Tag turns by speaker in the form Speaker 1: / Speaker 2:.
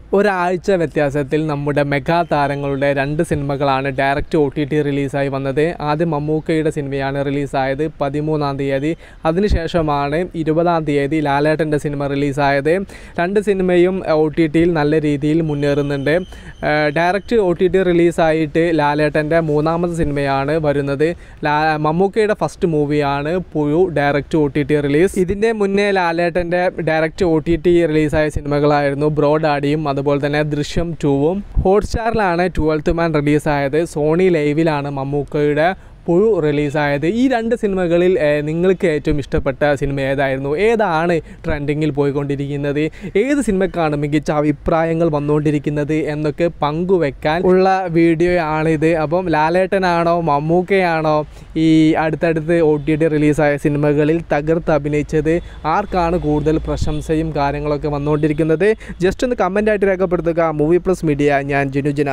Speaker 1: ഒരാഴ്ച വ്യത്യാസത്തിൽ നമ്മുടെ മെഗാ താരങ്ങളുടെ രണ്ട് സിനിമകളാണ് ഡയറക്റ്റ് ഒ ടി ടി റിലീസായി വന്നത് ആദ്യം മമ്മൂക്കയുടെ സിനിമയാണ് റിലീസായത് പതിമൂന്നാം തീയതി അതിനുശേഷമാണ് ഇരുപതാം തീയതി ലാലേട്ടൻ്റെ സിനിമ റിലീസായത് രണ്ട് സിനിമയും ഒ ടി ടിയിൽ നല്ല രീതിയിൽ മുന്നേറുന്നുണ്ട് ഡയറക്റ്റ് ഒ ടി ടി റിലീസായിട്ട് ലാലേട്ടൻ്റെ മൂന്നാമത്തെ സിനിമയാണ് വരുന്നത് ലാ മമ്മൂക്കയുടെ ഫസ്റ്റ് മൂവിയാണ് Puzhu direct O T T release ഇതിൻ്റെ മുന്നേ ലാലേട്ടൻ്റെ ഡയറക്റ്റ് ഒ ടി ടി റിലീസായ സിനിമകളായിരുന്നു ബ്രോഡ് ആഡിയും അതുപോലെ തന്നെ ദൃശ്യം ടൂവും ഹോട്ട്സ്റ്റാറിലാണ് ട്വൽത്ത് മാൻ റിലീസായത് സോണി ലൈവിലാണ് മമ്മൂക്കയുടെ പുഴു റിലീസായത് ഈ രണ്ട് സിനിമകളിൽ ഏഹ്, നിങ്ങൾക്ക് ഏറ്റവും ഇഷ്ടപ്പെട്ട സിനിമ ഏതായിരുന്നു ഏതാണ് ട്രെൻഡിങ്ങിൽ പോയിക്കൊണ്ടിരിക്കുന്നത് ഏത് സിനിമക്കാണ് മികച്ച അഭിപ്രായങ്ങൾ വന്നുകൊണ്ടിരിക്കുന്നത് എന്നൊക്കെ പങ്കുവെക്കാൻ ഉള്ള വീഡിയോ ആണിത് അപ്പം ലാലേട്ടനാണോ മമ്മൂക്കയാണോ ഈ അടുത്തടുത്ത് ഒ ടി ടി റിലീസായ സിനിമകളിൽ തകർത്ത് അഭിനയിച്ചത് ആർക്കാണ് കൂടുതൽ പ്രശംസയും കാര്യങ്ങളൊക്കെ വന്നുകൊണ്ടിരിക്കുന്നത് ജസ്റ്റ് ഒന്ന് കമൻ്റായിട്ട് രേഖപ്പെടുത്തുക മൂവി പ്ലസ് മീഡിയ ഞാൻ ജിനുജന